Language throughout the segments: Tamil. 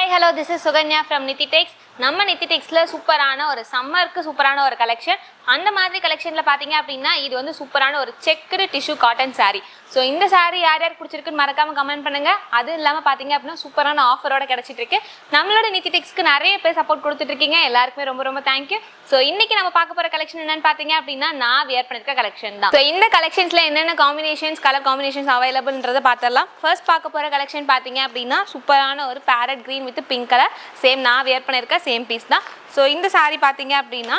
hi hello this is Sukanya from Nithi Tex நம்ம நித்தி டெக்ஸில் சூப்பரான ஒரு சம்மருக்கு சூப்பரான ஒரு கலெக்ஷன் அந்த மாதிரி கலெக்ஷனில் பார்த்தீங்க அப்படின்னா இது வந்து சூப்பரான ஒரு checked tissue cotton saree so இந்த saree யார் யார் பிடிச்சிருக்குன்னு மறக்காமல் கமெண்ட் பண்ணுங்கள் அதுவும் இல்லாமல் பார்த்தீங்க அப்படின்னா சூப்பரான ஆஃபரோட கிடச்சிட்டு இருக்கு நம்மளோட நித்தி டெக்ஸ்க்கு நிறைய பேர் சப்போர்ட் கொடுத்துட்டு இருக்கீங்க எல்லாருக்குமே ரொம்ப ரொம்ப தேங்க்யூ ஸோ இன்னைக்கு நம்ம பார்க்க போகிற கலெக்ஷன் என்னன்னு பார்த்தீங்க அப்படின்னா நான் வியர் பண்ணிருக்க கலெக்ஷன் தான் ஸோ இந்த கலெக்ஷன்ஸில் என்னென்ன காம்பினேஷன்ஸ் கலர் காம்பினேஷன்ஸ் அவைலபிள்ன்றதை பார்த்துடலாம் ஃபர்ஸ்ட் பார்க்க போகிற கலெக்ஷன் பார்த்தீங்க அப்படின்னா சூப்பரான ஒரு parrot green with pink colour same நான் வியர் பண்ணியிருக்க சேம் பீஸ் தான் ஸோ இந்த saree பார்த்தீங்க அப்படின்னா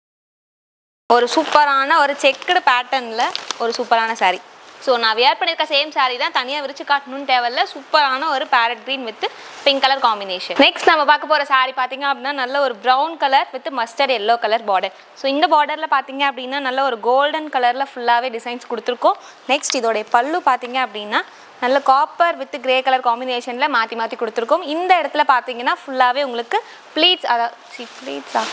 ஒரு சூப்பரான ஒரு செக்குடு பேட்டர்னில் ஒரு சூப்பரான saree ஸோ நான் வியர் பண்ணியிருக்க சேம் saree தான் தனியாக விரிச்சு காட்டணும்னு தேவையில்ல சூப்பரான ஒரு parrot green with pink colour combination next நம்ம பார்க்க போகிற saree பார்த்தீங்க அப்படின்னா நல்ல ஒரு brown colour with mustard yellow colour border so இந்த பார்டரில் பார்த்தீங்க அப்படின்னா நல்ல ஒரு கோல்டன் கலரில் ஃபுல்லாகவே டிசைன்ஸ் கொடுத்துருக்கோம் நெக்ஸ்ட் இதோடைய பல்லு பார்த்தீங்க அப்படின்னா நல்ல காப்பர் வித் கிரே கலர் காம்பினேஷனில் மாற்றி மாற்றி கொடுத்துருக்கோம் இந்த இடத்துல பார்த்தீங்கன்னா ஃபுல்லாகவே உங்களுக்கு ப்ளீட்ஸ் அதாவது ப்ளீட்ஸா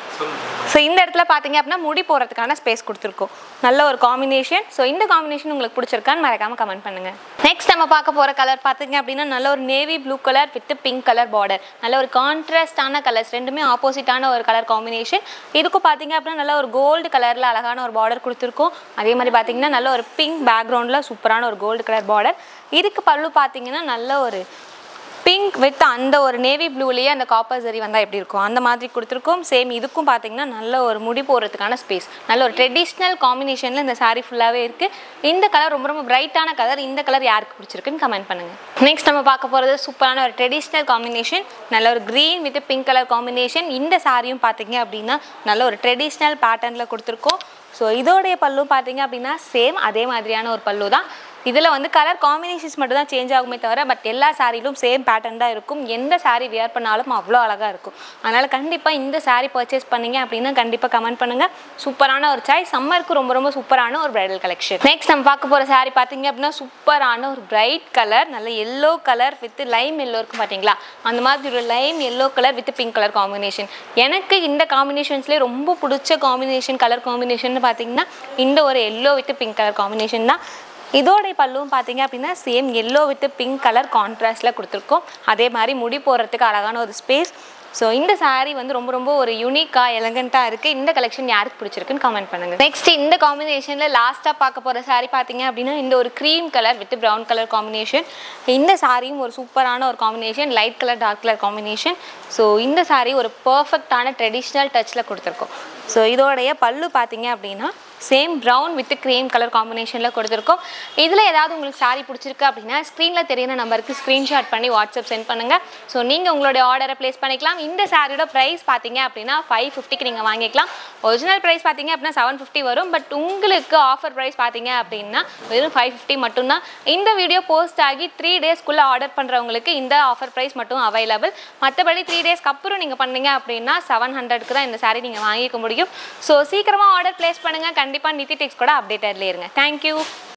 ஸோ இந்த இடத்துல பார்த்தீங்க அப்படின்னா முடி போகிறதுக்கான ஸ்பேஸ் கொடுத்துருக்கோம் நல்ல ஒரு காம்பினேஷன் ஸோ இந்த காம்பினேஷன் உங்களுக்கு பிடிச்சிருக்கான்னு மறக்காமல் கமெண்ட் பண்ணுங்கள் நெக்ஸ்ட் நம்ம பார்க்க போகிற கலர் பார்த்தீங்க அப்படின்னா நல்ல ஒரு navy blue colour with pink colour border நல்ல ஒரு கான்ட்ராஸ்டான கலர்ஸ் ரெண்டுமே ஆப்போசிட்டான ஒரு கலர் காம்பினேஷன் இதுக்கும் பார்த்தீங்க அப்படின்னா நல்ல ஒரு கோல்டு கலரில் அழகான ஒரு பார்டர் கொடுத்துருக்கோம் அதே மாதிரி பார்த்தீங்கன்னா நல்ல ஒரு பிங்க் பேக்ரவுண்டில் சூப்பரான ஒரு கோல்டு கலர் பார்டர் இதுக்கு பல்லு பார்த்தீங்கன்னா நல்ல ஒரு பிங்க் வித் அந்த ஒரு நேவி ப்ளூலேயே அந்த காப்பர் சரி வந்தால் எப்படி இருக்கும் அந்த மாதிரி கொடுத்துருக்கோம் சேம் இதுக்கும் பார்த்தீங்கன்னா நல்ல ஒரு முடி போடுறதுக்கான ஸ்பேஸ் நல்ல ஒரு ட்ரெடிஷ்னல் காம்பினேஷனில் இந்த saree ஃபுல்லாகவே இருக்குது இந்த கலர் ரொம்ப ரொம்ப பிரைட்டான கலர் இந்த கலர் யாருக்கு பிடிச்சிருக்குன்னு கமெண்ட் பண்ணுங்கள் நெக்ஸ்ட் நம்ம பார்க்க போகிறது சூப்பரான ஒரு ட்ரெடிஷ்னல் காம்பினேஷன் நல்ல ஒரு green with pink colour combination இந்த சாரியும் பார்த்தீங்க அப்படின்னா நல்ல ஒரு ட்ரெடிஷ்னல் பேட்டர்னில் கொடுத்துருக்கோம் ஸோ இதோடைய பல்லு பார்த்தீங்க அப்படின்னா சேம் அதே மாதிரியான ஒரு பல்லு தான் இதில் வந்து கலர் காம்பினேஷன்ஸ் மட்டும் தான் சேஞ்ச் ஆகுமே தவிர பட் எல்லா சாரிலும் சேம் பேட்டர்ன் தான் இருக்கும் எந்த saree வியர் பண்ணாலும் அவ்வளோ அழகாக இருக்கும் அதனால் கண்டிப்பாக இந்த saree பர்ச்சேஸ் பண்ணீங்க அப்படின்னா கண்டிப்பாக கமெண்ட் பண்ணுங்கள் சூப்பரான ஒரு சாய் சம்மருக்கு ரொம்ப ரொம்ப சூப்பரான ஒரு பிரைடல் கலெக்ஷன் நெக்ஸ்ட் நம்ம பார்க்க போகிற saree பார்த்தீங்க அப்படின்னா சூப்பரான ஒரு பிரைட் கலர் நல்ல yellow colour with lime yellow இருக்கும் பார்த்தீங்களா அந்த மாதிரி ஒரு lime yellow colour with pink colour combination எனக்கு இந்த காம்பினேஷன்ஸ்லேயே ரொம்ப பிடிச்ச காம்பினேஷன் கலர் காம்பினேஷன் பார்த்தீங்கன்னா இந்த ஒரு yellow with pink colour combination தான் இதோடைய பல்லுவும் பார்த்தீங்க அப்படின்னா same yellow with pink colour கான்ட்ராஸ்டில் கொடுத்துருக்கோம் அதே மாதிரி முடி போடுறதுக்கு அழகான ஒரு ஸ்பேஸ் ஸோ இந்த saree வந்து ரொம்ப ரொம்ப ஒரு யூனிக்காக எலகண்ட்டாக இருக்குது இந்த கலெக்ஷன் யாருக்கு பிடிச்சிருக்குன்னு கமெண்ட் பண்ணுங்கள் நெக்ஸ்ட் இந்த காம்பினேஷனில் லாஸ்ட்டாக பார்க்க போகிற saree பார்த்தீங்க அப்படின்னா இந்த ஒரு cream colour with brown colour combination இந்த சாரியும் ஒரு சூப்பரான ஒரு combination light colour dark colour combination so இந்த saree ஒரு பர்ஃபெக்டான ட்ரெடிஷ்னல் டச்சில் கொடுத்துருக்கோம் ஸோ இதோடைய பல்லு பார்த்தீங்க அப்படின்னா same brown with cream colour காம்பினேஷனில் கொடுத்துருக்கோம் இதில் ஏதாவது உங்களுக்கு saree பிடிச்சிருக்கு அப்படின்னா ஸ்க்ரீனில் தெரியுற நம்பருக்கு ஸ்க்ரீன்ஷாட் பண்ணி வாட்ஸ்அப் சென்ட் பண்ணுங்கள் ஸோ நீங்கள் உங்களுடைய ஆர்டரை ப்ளேஸ் பண்ணிக்கலாம் இந்த சாரியோட ப்ரைஸ் பார்த்தீங்க அப்படின்னா ஃபைவ் ஃபிஃப்டிக்கு நீங்கள் வாங்கிக்கலாம் ஒரிஜினல் ப்ரைஸ் பார்த்தீங்க அப்படின்னா செவன் ஃபிஃப்டி வரும் பட் உங்களுக்கு ஆஃபர் ப்ரைஸ் பார்த்தீங்க அப்படின்னா வெறும் ஃபைவ் ஃபிஃப்டி மட்டும்தான் இந்த வீடியோ போஸ்ட் ஆகி த்ரீ டேஸ்க்குள்ளே ஆர்டர் பண்ணுறவங்களுக்கு இந்த ஆஃபர் ப்ரைஸ் மட்டும் அவைலபிள் மற்றபடி த்ரீ டேஸ்க்கு அப்புறம் நீங்கள் பண்ணீங்க அப்படின்னா செவன் ஹண்ட்ரட்க்கு தான் இந்த saree நீங்கள் வாங்கிக்க முடியும் ஸோ சீக்கிரமாக ஆர்டர் ப்ளேஸ் பண்ணுங்கள் கண்டிப்பாக நித்தி டெக்ஸ் கூட அப்டேட்டட்லேயே இருங்க தேங்க்யூ